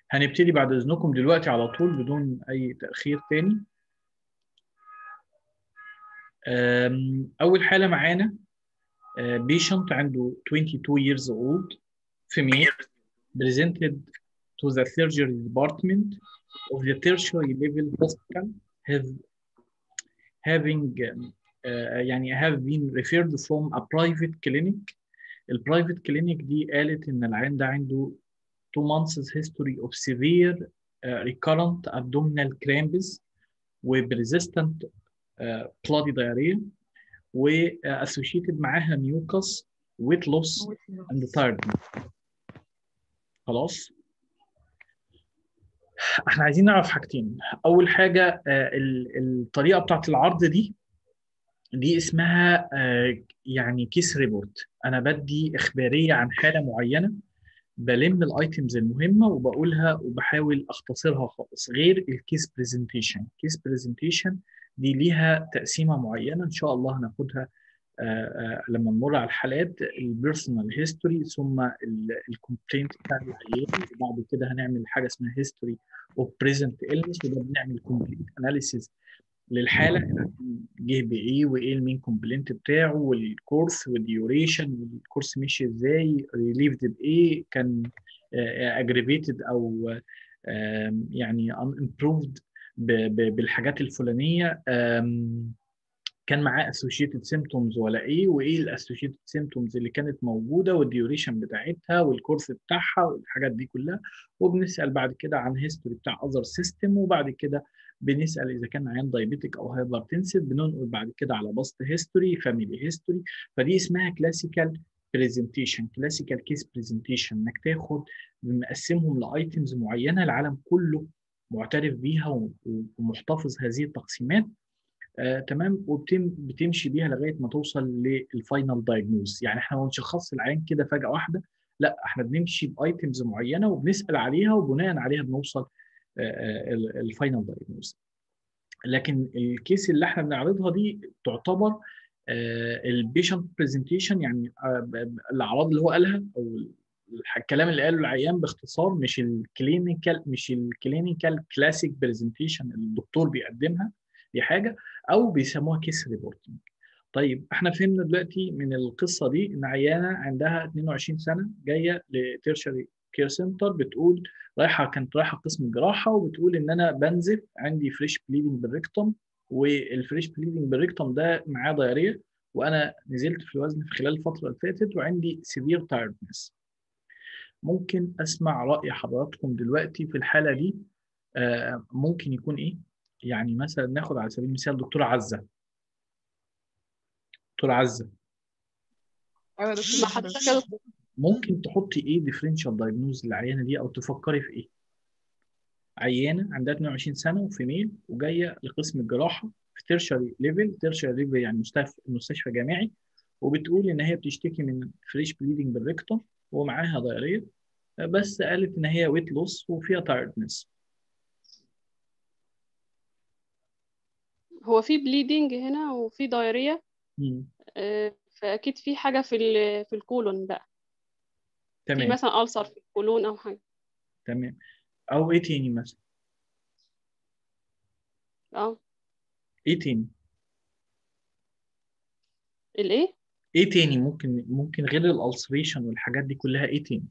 هنبتدي بعد اذنكم دلوقتي على طول بدون اي تاخير تاني أم، اول حاله معانا بيشنت عنده 22 years old female presented to the surgery department of the tertiary level hospital have having um, uh, يعني have been referred from a private clinic البرايفت كلينيك دي قالت ان العيان ده عنده 2 months history of severe uh, recurrent abdominal cramps و persistent uh, bloody diarrhea و uh, associated معاها mucus weight loss and tiredness خلاص احنا عايزين نعرف حاجتين اول حاجه آه، ال- الطريقه بتاعت العرض دي دي اسمها آه، يعني كيس ريبورت انا بدي اخباريه عن حاله معينه بلم الايتمز المهمه وبقولها وبحاول اختصرها خالص غير الكيس برزنتيشن كيس برزنتيشن دي ليها تقسيمه معينه ان شاء الله هناخدها آه، آه، لما نمر على الحالات البيرسونال هيستوري ثم الكومبلينت بتاع العيان وبعد كده هنعمل حاجه اسمها هيستوري اوف بريزنت illness وده بنعمل كومبليت اناليسيز للحاله جه بايه وايه المين كومبلينت بتاعه والكورس والديوريشن والكورس مشي ازاي ريليفد بايه كان اجريفيتد او آم، يعني امبروفد بالحاجات الفلانيه آم، كان معاه associated symptoms ولا ايه وايه الاسوشيتد symptoms اللي كانت موجوده والديوريشن بتاعتها والكورس بتاعها والحاجات دي كلها وبنسال بعد كده عن هيستوري بتاع اذر سيستم وبعد كده بنسال اذا كان عيان دايبيتك او هايبرتنسيف بننقل بعد كده على باست هيستوري فاميلي هيستوري فدي اسمها كلاسيكال برزنتيشن كلاسيكال كيس برزنتيشن انك تاخد مقسمهم لايتمز معينه العالم كله معترف بيها و- ومحتفظ هذه التقسيمات آه، تمام وبتمشي بيها لغايه ما توصل للفاينل دايجنوز يعني احنا ما بنشخصش العين كده فجاه واحده لا احنا بنمشي بايتمز معينه وبنسال عليها وبناء عليها بنوصل الفاينل دايجنوز لكن الكيس اللي احنا بنعرضها دي تعتبر البيشنت برزنتيشن يعني آه، ب- ب- الاعراض اللي هو قالها او الح- الكلام اللي قاله العيان باختصار مش الكلينيكال مش الكلينيكال كلاسيك برزنتيشن اللي الدكتور بيقدمها دي حاجه او بيسموها كيس ريبورتنج طيب احنا فهمنا دلوقتي من القصه دي ان عيانه عندها 22 سنه جايه لتيرشري كير سنتر بتقول رايحه كانت رايحه قسم الجراحه وبتقول ان انا بنزف عندي فريش بليدنج بالريكتوم والفريش بليدنج بالريكتوم ده معاه ضياريه وانا نزلت في الوزن في خلال الفتره اللي فاتت وعندي سيفير تايردنس ممكن اسمع راي حضراتكم دلوقتي في الحاله دي آه، ممكن يكون ايه يعني مثلا ناخد على سبيل المثال دكتوره عزه دكتوره عزه ايوه يا دكتور مع حضرتك يا دكتور ممكن تحطي ايه ديفرنشال دايجنوز للعيانه دي او تفكري في ايه عيانه عندها 22 سنه وفيميل وجايه لقسم الجراحه في تيرشري ليفل تيرشري ليفل يعني مستشفى مستشفى جامعي وبتقول ان هي بتشتكي من فريش بليدنج بالريكتوم ومعاها ضياريه بس قالت ان هي ويت لوس وفيها تايردنس هو في بليدنج هنا وفي دايريا آه، فاكيد في حاجه في ال- في الكولون بقى في تمام مثلا ألسر في الكولون او حاجه تمام او ايه تاني مثلا اه ايه تاني الايه ايه تاني ممكن ممكن غير الالسريشن والحاجات دي كلها ايه تاني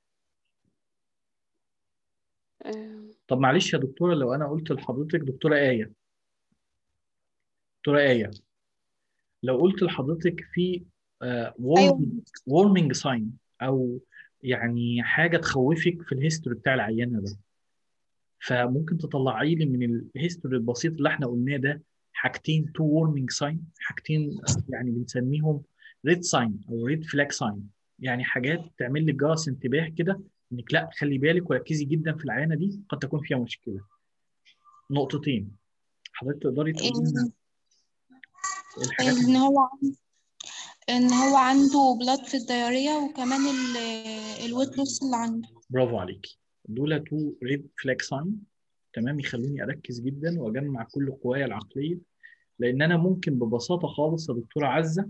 آه، طب معلش يا دكتوره لو انا قلت لحضرتك دكتوره ايه دكتوره ايه لو قلت لحضرتك في وورمنج وورمنج ساين او يعني حاجه تخوفك في الهيستوري بتاع العيانه ده فممكن تطلعي لي من الهيستوري البسيط اللي احنا قلناه ده حاجتين تو وورمنج ساين حاجتين يعني بنسميهم ريد ساين او ريد فلاج ساين يعني حاجات تعمل لك جرس انتباه كده انك لا خلي بالك وركزي جدا في العيانه دي قد تكون فيها مشكله نقطتين حضرتك تقدري تقولي لنا إيه الحاجات ان اللي هو ان هو عنده بلاد في الديارية وكمان الويت لوس اللي عنده برافو عليكي دول تو ريد فلاج ساين تمام يخلوني اركز جدا واجمع كل قوايا العقليه لان انا ممكن ببساطه خالص يا دكتوره عزه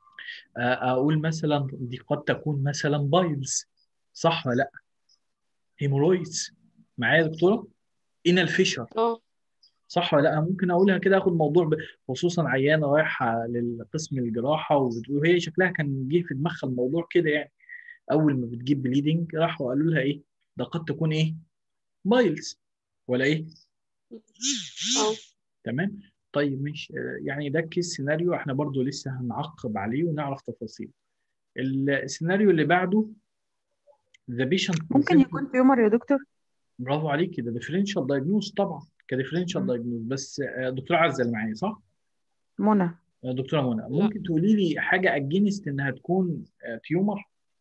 آه، اقول مثلا دي قد تكون مثلا بايلز صح ولا لا هيمورويدز معايا يا دكتوره انال فيشر اه صح ولا لا انا ممكن اقولها كده اخد موضوع ب... خصوصا عيانه رايحه للقسم الجراحه وبتقول هي شكلها كان جه في دماغها الموضوع كده يعني اول ما بتجيب بليدنج راحوا قالوا لها ايه ده قد تكون ايه بايلز ولا ايه اه تمام طيب مش يعني ده كيس سيناريو احنا برضو لسه هنعقب عليه ونعرف تفاصيل السيناريو اللي بعده ذا بيشنت ممكن يكون تيومر يا دكتور برافو عليكي ده ديفرنشال دايجنوز طبعا كديفرنشال مم. دايجنوز بس آه، دكتوره عزه اللي معايا صح؟ منى آه، دكتوره منى ممكن تقولي لي حاجه اجينست انها تكون آه، تيومر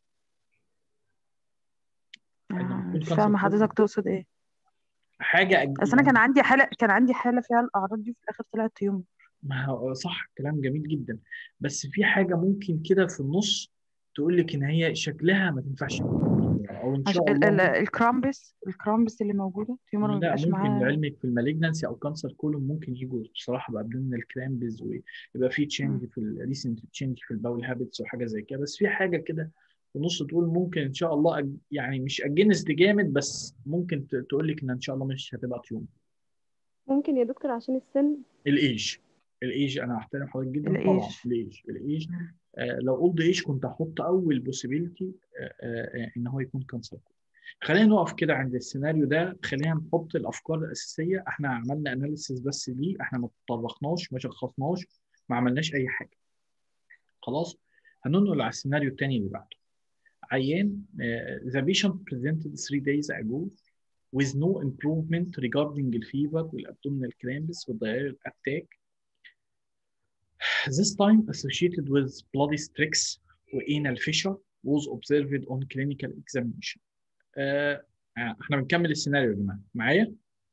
آه، يكون مش كانسر فاهمة كولون. حضرتك تقصد ايه حاجه أج... بس انا كان عندي حالة كان عندي حالة فيها الاعراض دي في الاخر طلعت تيومر ما هو صح كلام جميل جدا بس في حاجه ممكن كده في النص تقول لك ان هي شكلها ما تنفعش او ان عش... شاء ال... ال... الله الكرامبس الكرامبس اللي موجودة تيومر ما لا بيبقاش ممكن معاه لعلمك في المالجنسي او كانسر كولون ممكن يجوا بصراحه بابدومينال كرامبز ويبقى في تشينج في الريسنت تشينج في الباول هابتس وحاجه زي كده بس في حاجه كده في النص تقول ممكن ان شاء الله أج... يعني مش اجنست جامد بس ممكن ت- تقول لك ان ان شاء الله مش هتبقى تيوم ممكن يا دكتور عشان السن الايج الايج انا هحترم حضرتك جدا طبعا الإيج. الايج الايج مم. آه لو قلت ايج كنت هحط اول بوسيبيليتي آه آه ان هو يكون كانسر خلينا نقف كده عند السيناريو ده خلينا نحط الافكار الاساسيه احنا عملنا اناليسيس بس ليه احنا ما تطرقناش ما شخصناش ما عملناش اي حاجه خلاص هننقل على السيناريو الثاني اللي بعده عيان uh, the patient presented three days ago with no improvement regarding the fever والabdominal cramps والdiarrheal attack this time associated with bloody streaks وanal fissure was observed on clinical examination uh, احنا بنكمل السيناريو يا جماعه معايا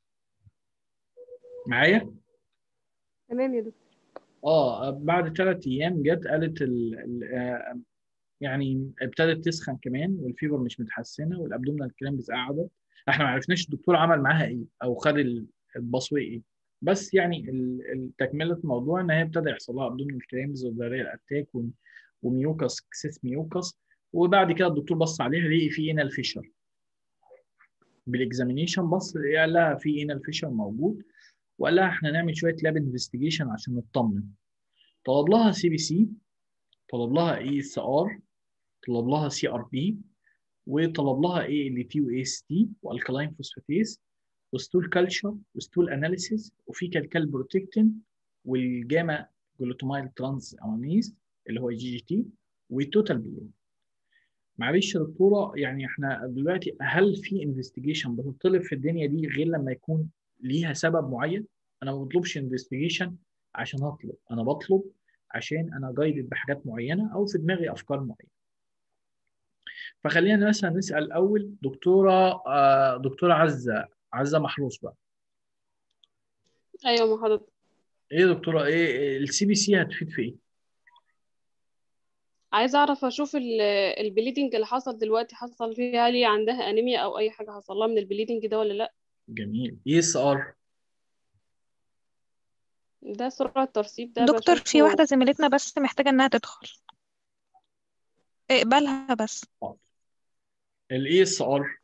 معايا تمام يا دكتور اه بعد ثلاث ايام جت قالت ال ال آه، يعني ابتدت تسخن كمان والفيبر مش متحسنه والابدومينال كرامبز قعدت احنا ما عرفناش الدكتور عمل معاها ايه او خد ال- البصوي ايه بس يعني ال- ال- تكمله الموضوع ان هي ابتدى يحصل لها ابدومينال كرامبز وداريال اتاك وميوكس كسيس ميوكس وبعد كده الدكتور بص عليها لقي في انال فيشر بالاكزامينيشن بص قال لها في انال فيشر موجود وقال لها احنا نعمل شويه لاب انفستيجيشن عشان نطمن طلب لها سي بي سي طلب لها اي اس ار طلب لها سي ار بي وطلب لها اي ال تي واي اس تي والكلاين فوسفاتيز وستول كلتشر وستول اناليسيس وفي كالكال بروتكتين والجاما جلوتاميل ترانس امينيز اللي هو جي جي تي والتوتال بلو معلش يا دكتوره يعني احنا دلوقتي هل في انفستيجيشن بتطلب في الدنيا دي غير لما يكون ليها سبب معين؟ انا ما بطلبش انفستيجيشن عشان اطلب انا بطلب عشان انا جايدد بحاجات معينه او في دماغي افكار معينه فخلينا مثلا نسال الاول دكتوره آه، دكتوره عزه عزه محروس بقى ايوه ما حضرتك ايه يا دكتوره ايه السي بي سي هتفيد في ايه؟ عايزه اعرف اشوف ال- البليدنج اللي حصل دلوقتي حصل فيها هل هي عندها انيميا او اي حاجه حصل لها من البليدنج ده ولا لا جميل اي اس ار ده سرعه ترسيب ده دكتور في بشوفه واحدة زميلتنا بس محتاجة انها تدخل اقبلها بس الاي اس ار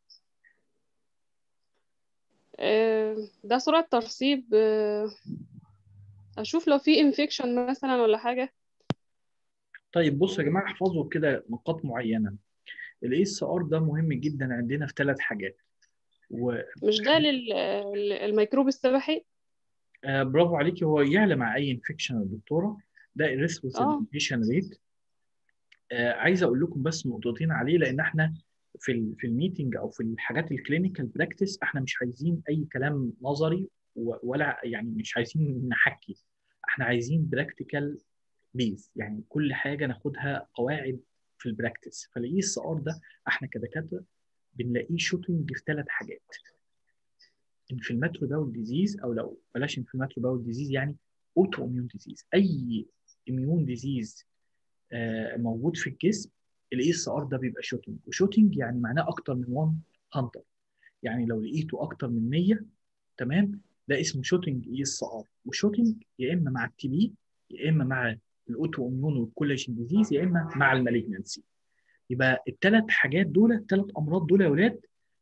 آه، ده سرعه ترسيب آه، اشوف لو في انفكشن مثلا ولا حاجه طيب بصوا يا جماعه احفظوا كده نقاط معينه الاي اس ار ده مهم جدا عندنا في ثلاث حاجات و مش ده للميكروب السبحي آه برافو عليكي هو يعلى مع اي انفكشن يا دكتوره ده اه الريسبوسيبيشن ريت آه عايز اقول لكم بس نقطتين عليه لان احنا في ال في الميتنج او في الحاجات الكلينيكال براكتس احنا مش عايزين اي كلام نظري و- ولا يعني مش عايزين نحكي احنا عايزين براكتيكال بيز يعني كل حاجه ناخدها قواعد في البراكتس فالاي اس ار ده احنا كدكاتره بنلاقيه شوتنج في ثلاث حاجات انفلاماتوري باول ديزيز او لو بلاش انفلاماتوري باول ديزيز يعني اوتو اميون ديزيز اي اميون ديزيز موجود في الجسم الاي اس ار ده بيبقى شوتنج وشوتنج يعني معناه اكتر من 100 يعني لو لقيته اكتر من 100 تمام ده اسمه شوتنج اي اس ار وشوتنج يا اما مع التي بي يا اما مع الاوتو اميون والكولاجين ديزيز يا اما مع المالجنسي يبقى الثلاث حاجات دول الثلاث امراض دول يا ولاد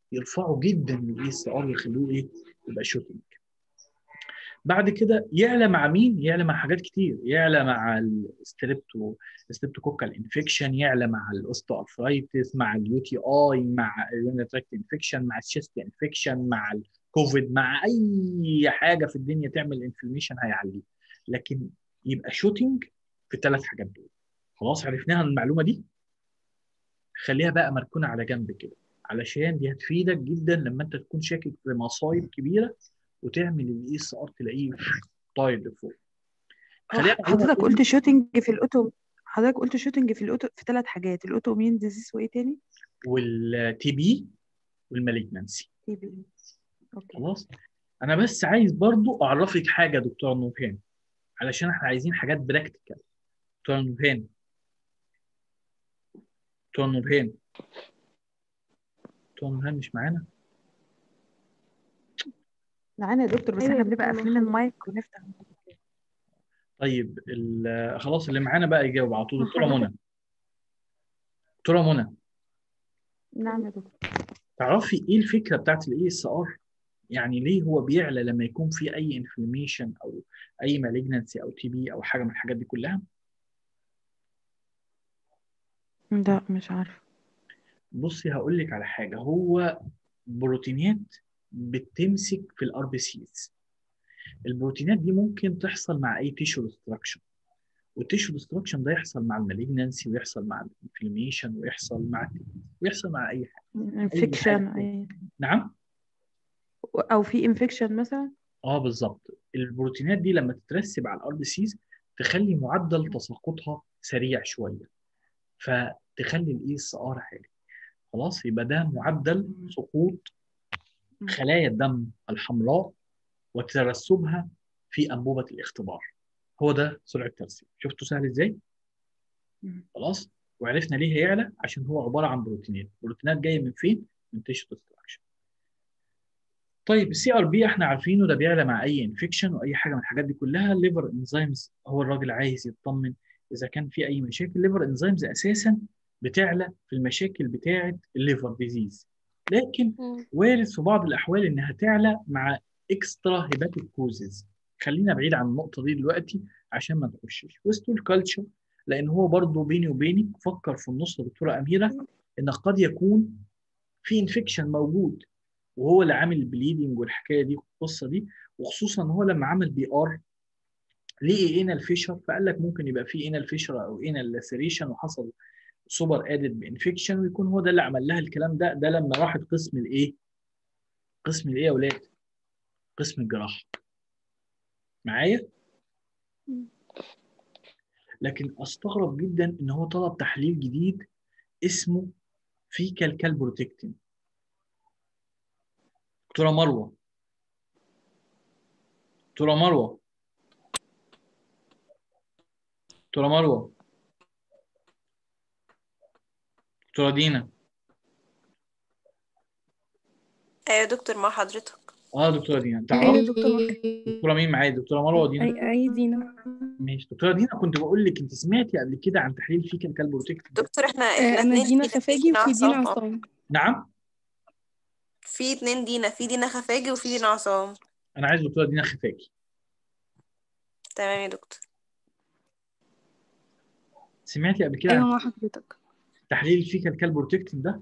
يرفعوا جدا الاي اس ار ويخلوه ايه يبقى شوتنج بعد كده يعلى مع مين؟ يعلى مع حاجات كتير، يعلى مع الستريبتو ستريبتوكوكال انفكشن، يعلى مع الاوستو ارثرايتس، مع اليو تي اي، مع اليونيتراكت انفكشن، مع الشيست انفكشن، مع الكوفيد، مع اي حاجه في الدنيا تعمل انفلاميشن هيعليه. لكن يبقى شوتنج في الثلاث حاجات دول. خلاص عرفناها المعلومه دي؟ خليها بقى مركونه على جنب كده علشان دي هتفيدك جدا لما انت تكون شاكك في مصايب كبيره وتعمل الاي اس ار تلاقيه طاير لفوق حضرتك قلت شوتنج في الاوتو حضرتك قلت شوتنج في الاوتو في ثلاث حاجات الاوتو مين ديزيز وايه تاني؟ والتي بي والمالجنسي تي بي اوكي خلاص انا بس عايز برضو اعرفك حاجه دكتور نوفان علشان احنا عايزين حاجات براكتيكال دكتور نوفان دكتور نوفان دكتور نوفان مش معانا معانا يا دكتور بس أيوة احنا يا بنبقى دكتور قافلين محمد. المايك ونفتح طيب ال- خلاص اللي معانا بقى يجاوب على طول دكتوره حضرتك- منى دكتوره منى نعم يا دكتور تعرفي ايه الفكره بتاعت الاي اس ار يعني ليه هو بيعلى لما يكون في اي انفلاميشن او اي مالجنسي او تي بي او حاجه من الحاجات دي كلها لا مش عارفه بصي هقول لك على حاجه هو بروتينات بتمسك في الار بي سيز البروتينات دي ممكن تحصل مع اي تيشو ديستراكشن والتيشو ديستراكشن ده يحصل مع المالجنسي ويحصل مع الانفلاميشن ويحصل مع ويحصل مع اي حاجه انفكشن حاجة. نعم او في انفكشن مثلا اه بالظبط البروتينات دي لما تترسب على الار بي سيز تخلي معدل تساقطها سريع شويه فتخلي الاي اس ار عالي خلاص يبقى ده معدل سقوط خلايا الدم الحمراء وترسبها في انبوبه الاختبار هو ده سرعه الترسيب شفتوا سهل ازاي مم. خلاص وعرفنا ليه هيعلى عشان هو عباره عن بروتينات بروتينات جايه من فين من تيشو ديستراكشن طيب السي ار بي احنا عارفينه ده بيعلى مع اي انفكشن واي حاجه من الحاجات دي كلها الليفر انزيمز هو الراجل عايز يطمن اذا كان في اي مشاكل الليفر انزيمز اساسا بتعلى في المشاكل بتاعه الليفر ديزيز لكن مم. وارد في بعض الاحوال انها تعلى مع اكسترا هيباتيك كوزز خلينا بعيد عن النقطه دي دلوقتي عشان ما نخشش وستول كلتشر لان هو برضه بيني وبينك فكر في النص يا دكتوره اميره ان قد يكون في انفكشن موجود وهو اللي عامل البليدنج والحكايه دي والقصه دي وخصوصا ان هو لما عمل بي ار لقي انال فيشر فقال لك ممكن يبقى في انال فيشر او انال لاسريشن وحصل سوبر ادد بانفكشن ويكون هو ده اللي عمل لها الكلام ده ده لما راحت قسم الايه؟ قسم الايه يا اولاد؟ قسم الجراحه معايا؟ لكن استغرب جدا ان هو طلب تحليل جديد اسمه فيكال كالبروتكتين دكتوره مروه دكتوره مروه دكتوره مروه دكتوره دينا ايوه يا دكتور مع حضرتك اه دكتوره دينا ايوه تعرف دكتور دكتوره مين معايا دكتوره مروه ودينا اي اي دينا ماشي دكتوره دينا كنت بقول لك انت سمعتي قبل كده عن تحليل فيكال كالبروتكتين دكتور احنا آه، احنا انا اتنين دينا فينا- خفاجي فينا وفي دينا عصام. عصام نعم في اتنين دينا في دينا خفاجي وفي دينا عصام انا عايز دكتوره دينا خفاجي تمام يا دكتور سمعتي قبل كده ايوه عن مع حضرتك تحليل الفيكال كالبروتكتين ده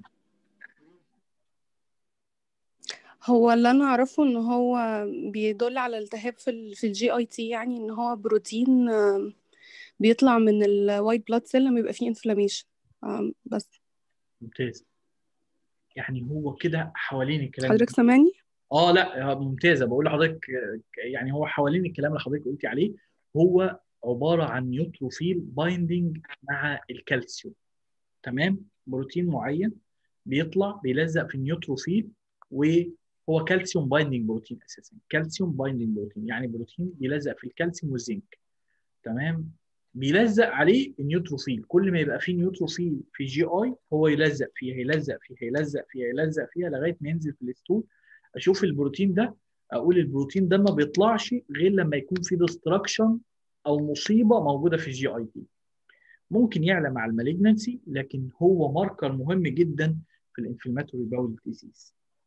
هو اللي انا اعرفه ان هو بيدل على التهاب في ال في الجي اي تي يعني ان هو بروتين آم، بيطلع من الوايت بلاد سيل لما يبقى فيه انفلاميشن بس ممتاز يعني هو كده حوالين الكلام حضرتك سامعني اه لا ممتازه بقول لحضرتك آه، يعني هو حوالين الكلام اللي حضرتك قلتي عليه هو عباره عن نيوتروفيل بايندينج مع الكالسيوم تمام بروتين معين بيطلع بيلزق في النيوتروفيل وهو كالسيوم بايندينج بروتين اساسا كالسيوم بايندينج بروتين يعني بروتين بيلزق في الكالسيوم والزنك تمام بيلزق عليه النيوتروفيل كل ما يبقى فيه نيوتروفيل في جي اي هو يلزق فيها يلزق فيها يلزق فيها يلزق فيها لغايه ما ينزل في الستول اشوف البروتين ده اقول البروتين ده ما بيطلعش غير لما يكون في ديستراكشن او مصيبه موجوده في الجي اي تي ممكن يعلى مع المالجنسي لكن هو ماركر مهم جدا في الانفلاماتوري باول ديزيز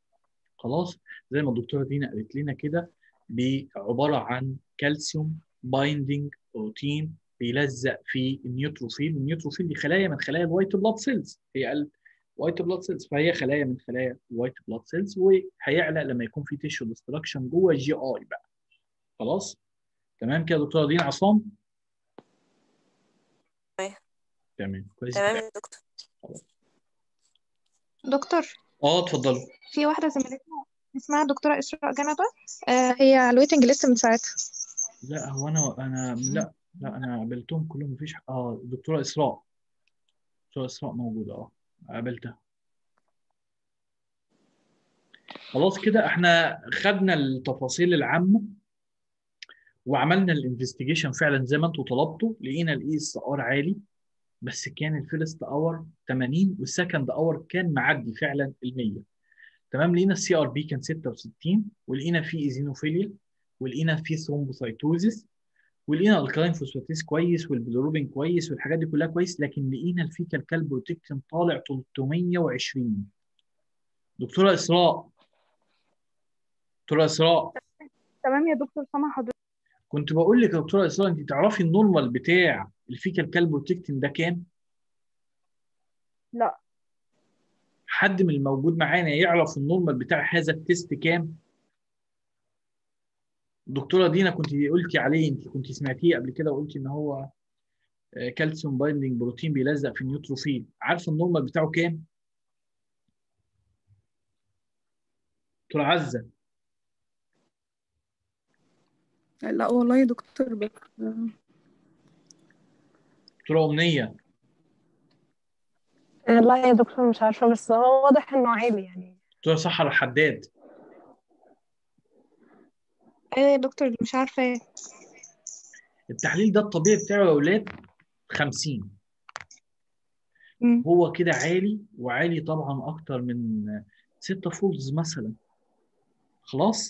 خلاص زي ما الدكتوره دينا قالت لنا كده عباره عن كالسيوم بايندينج بروتين بيلزق في النيوتروفيل والنيوتروفيل دي خلايا من خلايا الوايت بلاد سيلز هي قالت وايت بلاد سيلز فهي خلايا من خلايا الوايت بلاد سيلز وهيعلى لما يكون في تيشو ديستراكشن جوه الجي اي بقى خلاص تمام كده دكتوره دينا عصام تمام كويس تمام يا دكتور دكتور اه اتفضلوا في واحدة زميلتنا اسمها دكتورة إسراء جنبة آه هي على الويتنج ليست من ساعتها لا هو انا انا لا لا انا قابلتهم كلهم مفيش اه دكتوره اسراء دكتوره اسراء موجوده اه قابلتها خلاص كده احنا خدنا التفاصيل العامه وعملنا الانفستيجيشن فعلا زي ما انتم طلبتوا لقينا الاي اس ار عالي بس كان الفيرست اور 80 والسكند اور كان معدي فعلا ال 100 تمام لقينا السي ار بي كان 66 ولقينا في ايزينوفيليا ولقينا في ثرومبوسايتوزيس ولقينا الكلاين فوسفاتيز كويس والبيلوروبين كويس والحاجات دي كلها كويس لكن لقينا الفيكال كالبروتكتين طالع 320 دكتوره اسراء دكتوره اسراء تمام يا دكتور سامع حضرتك كنت بقول لك يا دكتوره اسراء انت تعرفي النورمال بتاع الفيكال كالبروتكتين ده كام؟ لا حد من الموجود معانا يعرف النورمال بتاع هذا التيست كام؟ الدكتوره دينا كنت قلتي عليه انت كنت سمعتيه قبل كده وقلتي ان هو كالسيوم بايندينج بروتين بيلزق في النيوتروفيل عارفه النورمال بتاعه كام؟ دكتوره عزه لا والله يا دكتور بس دكتوره امنيه لا يا دكتور مش عارفة بس هو واضح انه عالي يعني دكتوره سحر الحداد ايه يا دكتور مش عارفة ايه التحليل ده الطبيعي بتاعه يا اولاد 50 مم. هو كده عالي وعالي طبعا اكتر من 6 فولدز مثلا خلاص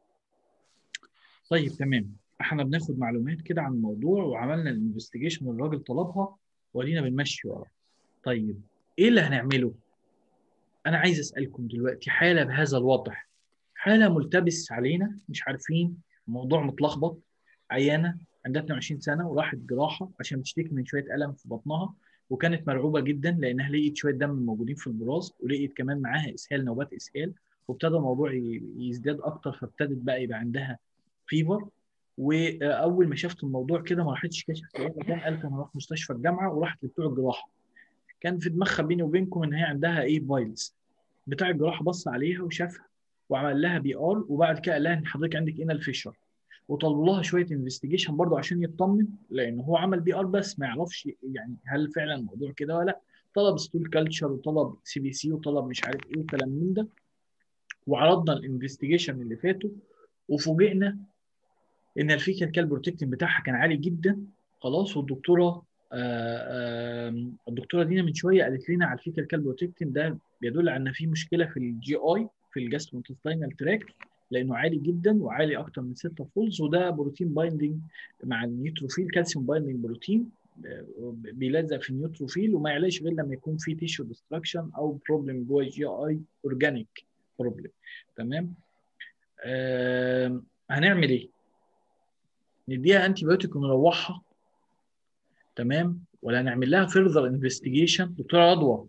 طيب تمام احنا بناخد معلومات كده عن الموضوع وعملنا الانفستيجيشن اللي الراجل طلبها وادينا بنمشي وراه طيب ايه اللي هنعمله انا عايز اسالكم دلوقتي حاله بهذا الوضع حاله ملتبس علينا مش عارفين الموضوع متلخبط عيانه عندها 22 سنه وراحت جراحه عشان بتشتكي من شويه الم في بطنها وكانت مرعوبه جدا لانها لقيت شويه دم موجودين في البراز ولقيت كمان معاها اسهال نوبات اسهال وابتدى الموضوع ي- يزداد اكتر فابتدت بقى يبقى عندها فيفر واول ما شافت الموضوع كده ما راحتش كشفت اي مكان قالت انا هروح مستشفى الجامعه وراحت لبتوع الجراحه كان في دماغها بيني وبينكم ان هي عندها ايه فايلز بتاع الجراحه بص عليها وشافها وعمل لها بي ار وبعد كده قال لها ان حضرتك عندك انال فيشر وطلبوا لها شويه انفستيجيشن برضه عشان يطمن لان هو عمل بي ار بس ما يعرفش يعني هل فعلا الموضوع كده ولا لا طلب ستول كلتشر وطلب سي بي سي وطلب مش عارف ايه وكلام من ده وعرضنا الانفستيجيشن اللي فاتوا وفوجئنا ان الفيكال كالبروتكتين بتاعها كان عالي جدا خلاص والدكتوره آه، آم، الدكتوره دينا من شويه قالت لنا على الفيكال كالبروتكتين ده بيدل على ان في مشكله في الجي اي في الجاستروانتستينال تراك لانه عالي جدا وعالي اكتر من 6 فولز وده بروتين بايندينج مع النيوتروفيل كالسيوم بايندينج بروتين آه، بيلزق في النيوتروفيل وما يعلاش غير لما يكون في تيشو ديستراكشن او بروبلم جوه الجي اي اورجانيك بروبلم تمام آم، هنعمل ايه؟ نديها انتي بايوتيك ونروحها تمام ولا نعمل لها فيرذر انفستيجيشن دكتوره رضوى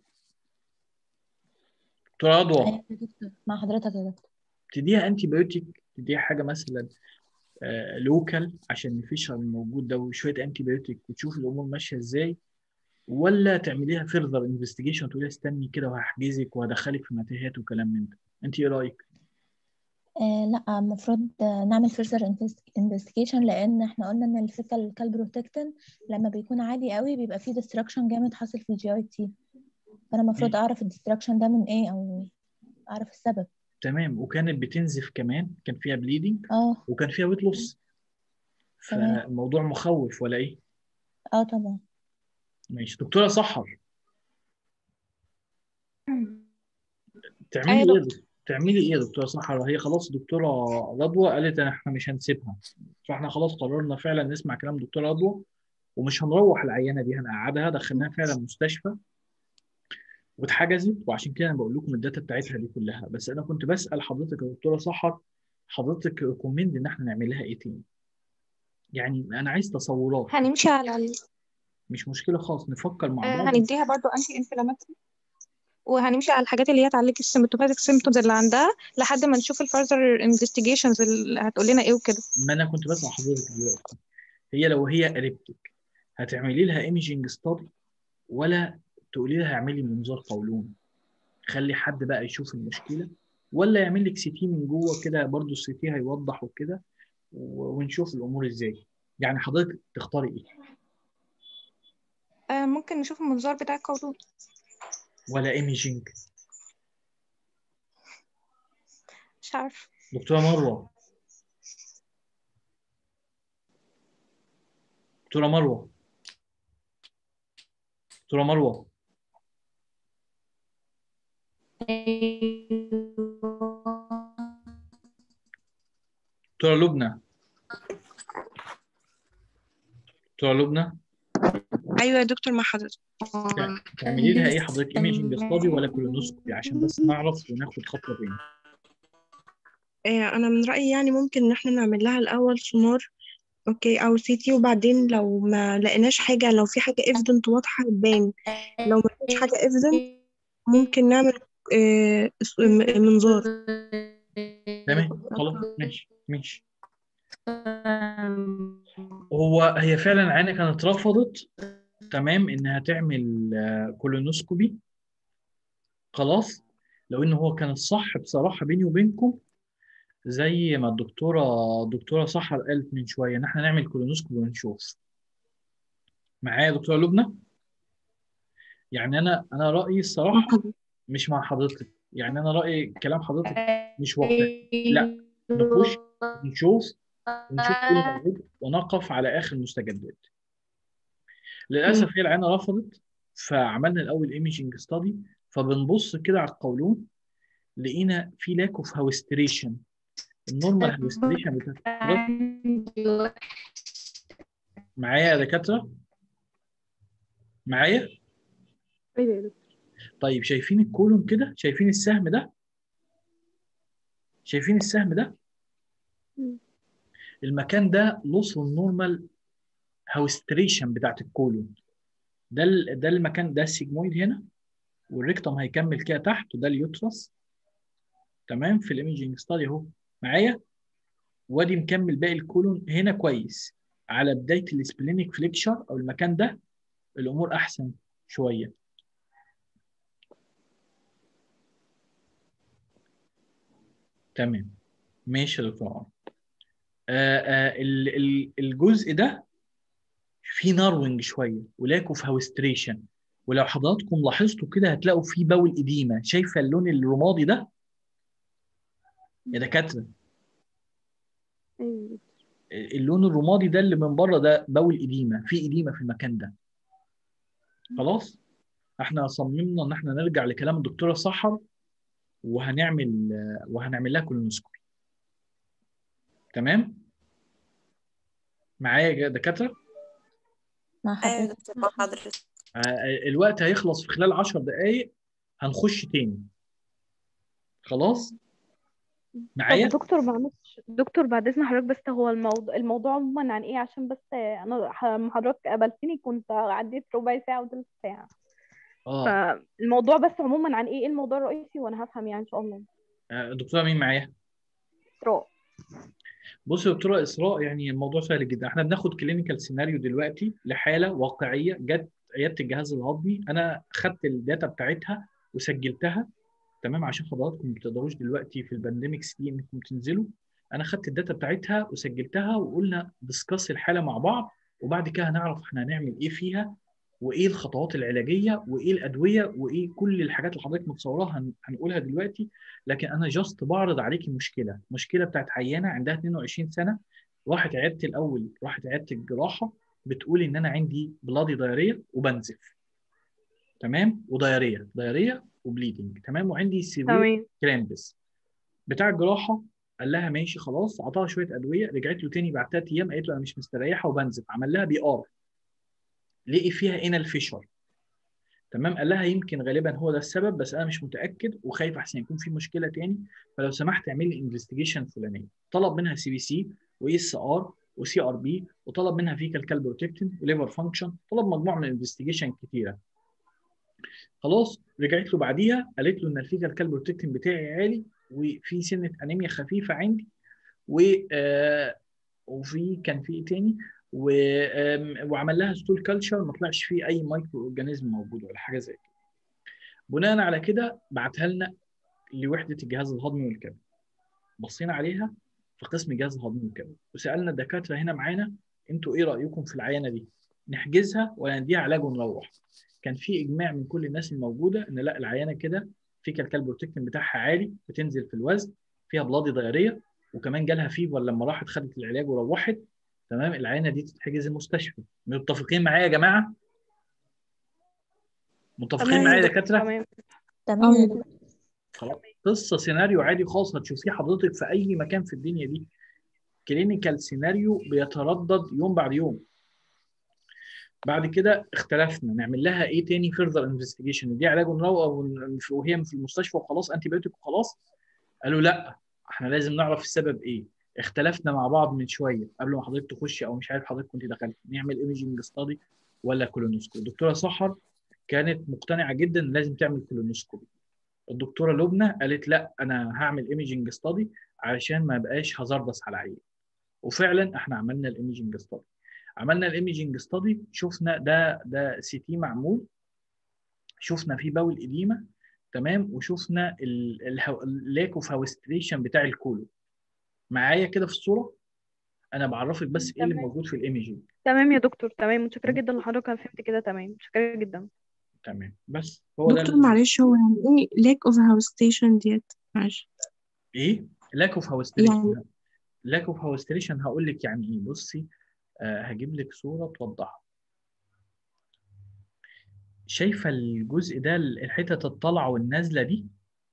دكتوره رضوى أيوة يا دكتور مع حضرتك يا دكتور تديها انتي بايوتيك تديها حاجه مثلا لوكال عشان الفيشر الموجود ده وشويه انتي بايوتيك وتشوف الامور ماشيه ازاي ولا تعمليها فيرذر انفستيجيشن تقولي استني كده وهحجزك وهدخلك في متاهات وكلام من ده انت ايه رايك؟ آه لا المفروض آه، نعمل فيرزر انفستيجيشن لان احنا قلنا ان الفيكال كالبروتكتين لما بيكون عالي قوي بيبقى فيه ديستراكشن جامد حاصل في الجي اي تي فانا المفروض اعرف الديستراكشن ده من ايه او اعرف السبب تمام وكانت بتنزف كمان كان فيها بليدنج اه وكان فيها ويت لوس تمام. فالموضوع مخوف ولا ايه؟ اه طبعا ماشي دكتوره سحر تعملي أيوة ايه يا دك- تعملي ايه يا دكتوره سحر هي خلاص دكتوره رضوى قالت إن احنا مش هنسيبها فاحنا خلاص قررنا فعلا نسمع كلام دكتوره رضوى ومش هنروح العيانه دي هنقعدها دخلناها فعلا مستشفى واتحجزت وعشان كده انا بقول لكم الداتا بتاعتها دي كلها بس انا كنت بسال حضرتك يا دكتوره سحر حضرتك ريكومند ان احنا نعمل لها ايه تاني؟ يعني انا عايز تصورات هنمشي على ال... مش مشكله خالص نفكر مع آه، بعض هنديها برضو انتي انفلاماتوري وهنمشي على الحاجات اللي هي تعالج السيمتوماتيك سيمتومز اللي عندها لحد ما نشوف الفurther انفستيجيشنز اللي هتقول لنا ايه وكده ما انا كنت بسال حضرتك دلوقتي هي لو هي قريبتك هتعملي لها ايميجنج ستادي ولا تقولي لها اعملي منظار قولون خلي حد بقى يشوف المشكله ولا يعمل لك سي تي من جوه كده برضو السي تي هيوضح وكده و- ونشوف الامور ازاي يعني حضرتك تختاري ايه آه ممكن نشوف المنظار بتاع القولون ولا ايميجنج مش عارف دكتوره مروه دكتوره مروه دكتوره مروه دكتوره لبنى دكتوره لبنى ايوه يا دكتور مع حضرتك تعملي لها ايه حضرتك ايميجنج ستادي ولا كولونوسكوبي عشان بس نعرف وناخد خطوه تاني آه، انا من رايي يعني ممكن ان احنا نعمل لها الاول سونار اوكي او سي تي وبعدين لو ما لقيناش حاجه لو في حاجه ايفيدنت واضحه تبان لو ما فيش حاجه ايفيدنت ممكن نعمل آه، س- م- منظار تمام خلاص ماشي ماشي هو هي فعلا عينة كانت رفضت تمام انها تعمل آه، كولونوسكوبي خلاص لو ان هو كان الصح بصراحه بيني وبينكم زي ما الدكتوره الدكتوره سحر قالت من شويه ان احنا نعمل كولونوسكوبي ونشوف معايا يا دكتوره لبنى يعني انا انا رايي الصراحه مش مع حضرتك يعني انا رايي كلام حضرتك مش واقعي لا نخش نشوف ونشوف ايه الموجود ونقف على اخر المستجدات للاسف هي العينه رفضت فعملنا الاول ايميجنج ستادي فبنبص كده على القولون لقينا في لاك اوف هاوستريشن النورمال هاوستريشن بتاعت معايا يا دكاتره معايا ايوه يا دكتور طيب شايفين الكولون كده شايفين السهم ده شايفين السهم ده مم. المكان ده لوس النورمال هاوستريشن بتاعت الكولون ده ال- ده المكان ده السيجمويد هنا والريكتوم هيكمل كده تحت وده اليوترس تمام في الايميجنج ستادي اهو معايا وادي مكمل باقي الكولون هنا كويس على بدايه السبلينيك فليكشر او المكان ده الامور احسن شويه تمام ماشي يا دكتور عمر. آه آه ال- ال- الجزء ده فيه ناروينج شويه ولاك اوف هاوستريشن ولو حضراتكم لاحظتوا كده هتلاقوا فيه بول اديمه شايفه اللون الرمادي ده يا دكاتره ايوه يا دكتور اللون الرمادي ده اللي من بره ده بول اديمه في اديمه في المكان ده خلاص احنا صممنا ان احنا نرجع لكلام الدكتوره سحر وهنعمل وهنعمل لها كولونوسكوبي تمام معايا يا دكاتره مع ايوه يا حضرتك دكتور مع حضرتك آه، الوقت هيخلص في خلال 10 دقائق هنخش تاني خلاص طب معايا دكتور معلش دكتور بعد اذن حضرتك بس هو الموضوع الموضوع عموما عن ايه عشان بس انا ح- لما حضرتك قابلتني كنت عديت ربع ساعه وثلث ساعه اه فالموضوع بس عموما عن ايه ايه الموضوع الرئيسي وانا هفهم يعني ان شاء الله آه، دكتوره مين معايا اسراء بص يا دكتوره اسراء يعني الموضوع سهل جدا احنا بناخد كلينيكال سيناريو دلوقتي لحاله واقعيه جت عياده الجهاز الهضمي انا خدت الداتا بتاعتها وسجلتها تمام عشان حضراتكم ما بتقدروش دلوقتي في البانديميكس دي انكم تنزلوا انا خدت الداتا بتاعتها وسجلتها وقلنا ديسكاس الحاله مع بعض وبعد كده هنعرف احنا هنعمل ايه فيها وايه الخطوات العلاجيه وايه الادويه وايه كل الحاجات اللي حضرتك متصوراها هن- هنقولها دلوقتي لكن انا جاست بعرض عليكي مشكله مشكله بتاعت عيانه عندها 22 سنه راحت عيادتي الاول راحت عياده الجراحه بتقول ان انا عندي بلادي دايريه وبنزف تمام ودايريه دايريه وبليدنج تمام وعندي سيفير تمام كرامبس بتاع الجراحه قال لها ماشي خلاص عطاها شويه ادويه رجعت له تاني بعد ثلاث ايام قالت له انا مش مستريحه وبنزف عمل لها بي ار لقي فيها انال فيشر تمام قال لها يمكن غالبا هو ده السبب بس انا مش متاكد وخايف احسن يكون في مشكله تاني فلو سمحت اعمل لي انفستيجيشن فلانيه طلب منها سي بي سي واي اس ار وسي ار بي وطلب منها فيكال كالبروتكتين وليفر فانكشن طلب مجموعه من الانفستيجيشن كتيره خلاص رجعت له بعديها قالت له ان الفيكال كالبروتكتين بتاعي عالي وفي سنه انيميا خفيفه عندي و آه وفي كان في ايه تاني و... آم، وعمل لها ستول كلتشر ما طلعش فيه اي مايكرو اورجانيزم موجود ولا حاجه زي كده بناء على كده بعتها لنا لوحده الجهاز الهضمي والكبد بصينا عليها في قسم الجهاز الهضمي والكبد وسالنا الدكاتره هنا معانا انتوا ايه رايكم في العينه دي نحجزها ولا نديها علاج ونروح كان في اجماع من كل الناس الموجوده ان لا العينه كده فيكال كالبروتكتين بتاعها عالي بتنزل في الوزن فيها بلادي ضياريه وكمان جالها فيبر لما راحت خدت العلاج وروحت تمام العينه دي تتحجز المستشفى متفقين معايا يا جماعه متفقين تمام معايا يا يا دكتور دكاتره تمام تمام يا دكتور. خلاص قصه سيناريو عادي خالص هتشوفيه حضرتك في اي مكان في الدنيا دي كلينيكال سيناريو بيتردد يوم بعد يوم بعد كده اختلفنا نعمل لها ايه تاني فيرذر انفستيجيشن دي علاج ونروق ون- وهي في المستشفى وخلاص انتي بايوتيك وخلاص قالوا لا احنا لازم نعرف السبب ايه اختلفنا مع بعض من شويه قبل ما حضرتك تخشي او مش عارف حضرتك كنت دخلت نعمل ايميجنج ستادي ولا كولونوسكوبي الدكتوره سحر كانت مقتنعه جدا ان لازم تعمل كولونوسكوبي الدكتوره لبنى قالت لا انا هعمل ايميجنج ستادي علشان ما بقاش هزردس على عيني وفعلا احنا عملنا الايميجنج ستادي عملنا الايميجنج ستادي شفنا ده ده سي تي معمول شفنا فيه باول اديمه تمام وشفنا اللاك اوف هاوستريشن بتاع الكولو معايا كده في الصوره انا بعرفك بس ايه اللي تمام. موجود في الايميجنج تمام يا دكتور تمام متشكرة جدا لحضرتك انا فهمت كده تمام متشكرة جدا تمام بس هو ده دكتور ال- معلش هو يعني ايه lack of house station ديت معلش ايه لاك اوف هاوستريشن يعني لاك اوف هاوستريشن هقول لك يعني ايه بصي آه هجيب لك صوره توضحها شايفه الجزء ده الحتت الطالعه والنازله دي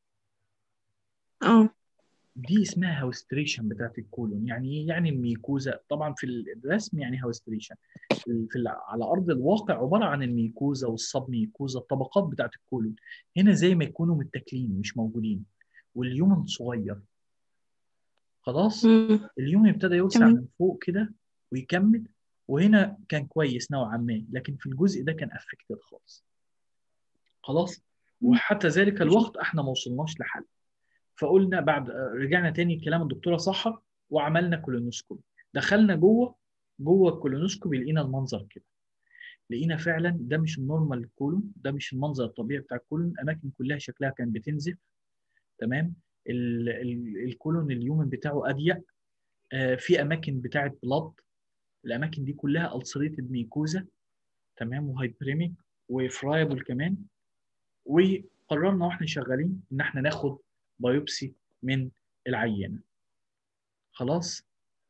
اه دي اسمها هاوستريشن بتاعت الكولون يعني ايه يعني الميكوزا طبعا في الرسم يعني هاوستريشن في ال- على ارض الواقع عباره عن الميكوزا والصب ميكوزا الطبقات بتاعت الكولون هنا زي ما يكونوا متاكلين مش موجودين واليومن صغير خلاص مم. اليوم ابتدى يوسع تمام من فوق كده ويكمل وهنا كان كويس نوعا ما لكن في الجزء ده كان افكتد خالص خلاص مم. وحتى ذلك الوقت احنا ما وصلناش لحل فقلنا بعد رجعنا تاني كلام الدكتوره سحر وعملنا كولونوسكوبي دخلنا جوه جوه الكولونوسكوبي لقينا المنظر كده لقينا فعلا ده مش النورمال كولون ده مش المنظر الطبيعي بتاع الكولون الاماكن كلها شكلها كان بتنزف تمام ال- ال- الكولون اليومن بتاعه اضيق آه، في اماكن بتاعه بلاد الاماكن دي كلها السريتد ميكوزا تمام وهايبريميك وفرايبل كمان وقررنا واحنا شغالين ان احنا ناخد بايوبسي من العينه خلاص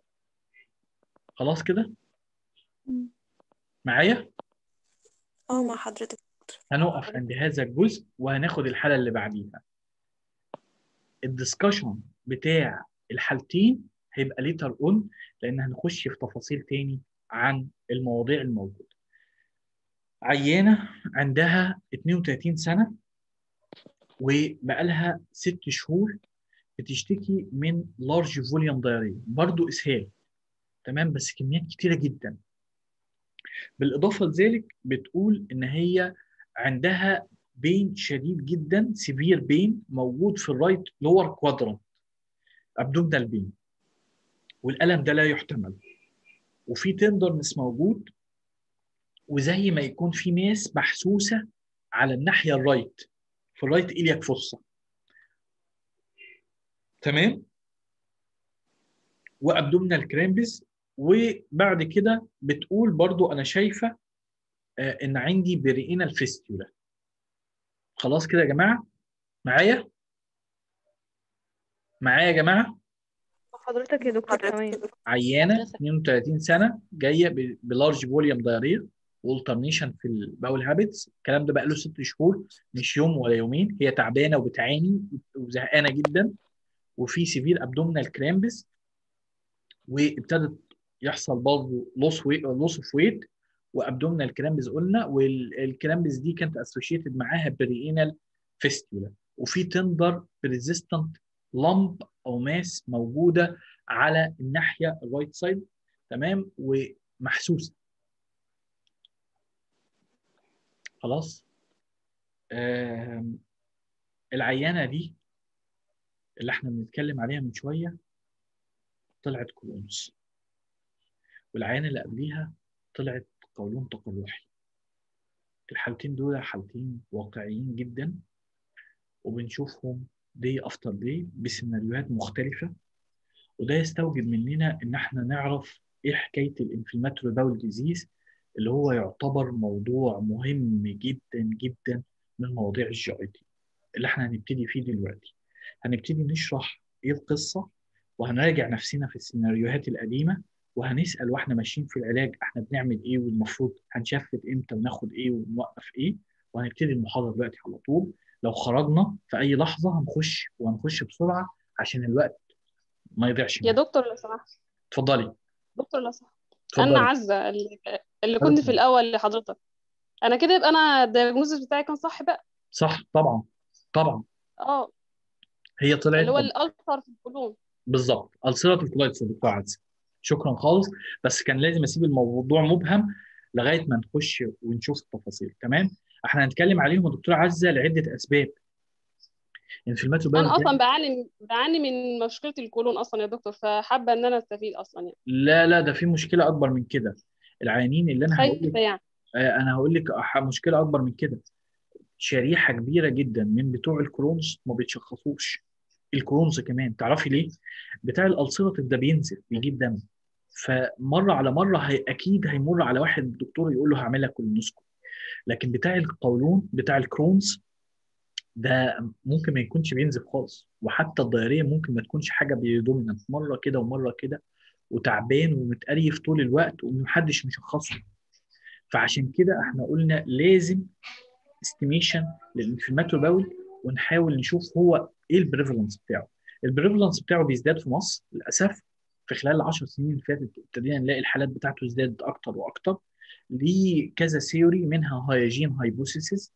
خلاص كده معايا اه مع حضرتك هنقف عند هذا الجزء وهناخد الحاله اللي بعديها الدسكشن بتاع الحالتين هيبقى ليتر اون لان هنخش في تفاصيل تاني عن المواضيع الموجوده عيانه عندها 32 سنه وبقالها ست شهور بتشتكي من لارج فوليوم دايريا برضو اسهال تمام بس كميات كتيره جدا بالاضافه لذلك بتقول ان هي عندها بين شديد جدا سيفير بين موجود في الرايت لور كوادرانت ابدومينال بين والالم ده لا يحتمل وفي تندرنس موجود وزي ما يكون في ماس محسوسه على الناحيه الرايت في الرايت إلياك فوسا تمام وابدومينال كرامبس وبعد كده بتقول برضو انا شايفه آه ان عندي بريئينال فيستولا خلاص كده يا جماعه معايا معايا يا جماعه حضرتك يا دكتور تمام عيانه 32 سنه جايه ب- بلارج فوليوم دايريا والترنيشن في الباول هابتس الكلام ده بقى له ست شهور مش يوم ولا يومين هي تعبانه وبتعاني وزهقانه جدا وفي سيفير ابدومينال كرامبس وابتدت يحصل برضه لوس ويت لوس اوف ويت وابدومينال كرامبز قلنا والكرامبز دي كانت اسوشيتد معاها برينال فيستولا وفي تندر ريزيستنت لامب او ماس موجوده على الناحيه الرايت سايد تمام ومحسوسه خلاص آم، العيانه دي اللي احنا بنتكلم عليها من شويه طلعت كولونز والعيانه اللي قبليها طلعت قولون تقرحي الحالتين دول حالتين واقعيين جدا وبنشوفهم دي افتر دي بسيناريوهات مختلفه وده يستوجب مننا ان احنا نعرف ايه حكايه الانفلاماتوري باول ديزيز اللي هو يعتبر موضوع مهم جدا جدا من مواضيع الجي اي تي اللي احنا هنبتدي فيه دلوقتي هنبتدي نشرح ايه القصه وهنراجع نفسنا في السيناريوهات القديمه وهنسال واحنا ماشيين في العلاج احنا بنعمل ايه والمفروض هنشفت امتى وناخد ايه ونوقف ايه وهنبتدي المحاضره دلوقتي على طول لو خرجنا في اي لحظه هنخش وهنخش بسرعه عشان الوقت ما يضيعش يا معانا دكتور لو سمحت اتفضلي دكتور لو سمحت اتفضلي انا عزه اللي, اللي كنت في الاول لحضرتك انا كده يبقى انا الدياجنوزس بتاعي كان صح بقى صح طبعا طبعا اه هي طلعت اللي هو طب الالتر في القولون بالظبط السيراتيف كولايتس يا دكتور عدسه شكرا خالص بس كان لازم اسيب الموضوع مبهم لغايه ما نخش ونشوف التفاصيل تمام احنا هنتكلم عليهم يا دكتور عزه لعده اسباب انفلاماتوري انا باول اصلا بعاني بعاني من مشكله القولون اصلا يا دكتور فحابه ان انا استفيد اصلا يعني لا لا ده في مشكله اكبر من كده العيانين اللي انا هقول لك خايفه يعني آه، انا هقول لك أح- مشكله اكبر من كده شريحه كبيره جدا من بتوع الكرونز ما بيتشخصوش الكرونز كمان تعرفي ليه بتاع الالسيراتيف ده بينزل بيجيب دم فمره على مره هي اكيد هيمر على واحد دكتور يقول له هعمل لك كولونوسكوبي لكن بتاع القولون بتاع الكرونز ده ممكن ما يكونش بينزل خالص وحتى الضياريه ممكن ما تكونش حاجه بيدومينانت مره كده ومره كده وتعبان ومتقريف طول الوقت ومحدش مشخصه فعشان كده احنا قلنا لازم استيميشن للانفلاماتوري باول ونحاول نشوف هو ايه البريفالنس بتاعه البريفالنس بتاعه بيزداد في مصر للاسف في خلال العشر سنين اللي فاتت ابتدينا نلاقي الحالات بتاعته ازدادت اكتر واكتر ليه كذا ثيوري منها هايجين هايبوثيسيس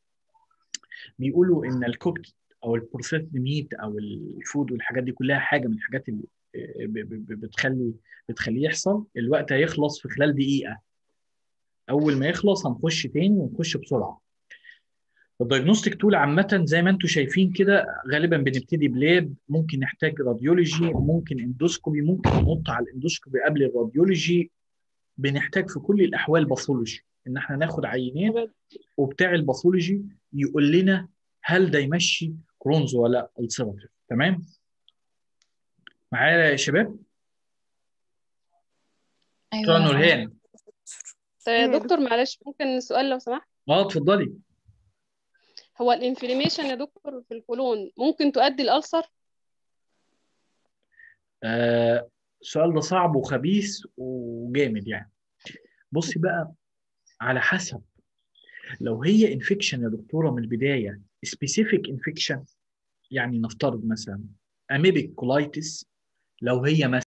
بيقولوا ان الكوكي او البروسيسد ميت او الفود والحاجات دي كلها حاجه من الحاجات اللي ب- ب- ب- بتخلي بتخليه يحصل الوقت هيخلص في خلال دقيقه اول ما يخلص هنخش تاني ونخش بسرعه الدايجنوستيك تول عامة زي ما انتم شايفين كده غالبا بنبتدي بلاب ممكن نحتاج راديولوجي ممكن اندوسكوبي ممكن ننط على الاندوسكوبي قبل الراديولوجي بنحتاج في كل الاحوال باثولوجي ان احنا ناخد عينات وبتاع الباثولوجي يقول لنا هل ده يمشي كرونز ولا السيراتيف تمام معايا يا شباب دكتور ايوه نورهان طب يا دكتور معلش ممكن سؤال لو سمحت اه اتفضلي هو الانفلاميشن يا دكتور في القولون ممكن تؤدي الألسر آه السؤال ده صعب وخبيث وجامد يعني بصي بقى على حسب لو هي انفكشن يا دكتوره من البدايه سبيسيفيك انفكشن يعني نفترض مثلا اميبيك كولايتس لو هي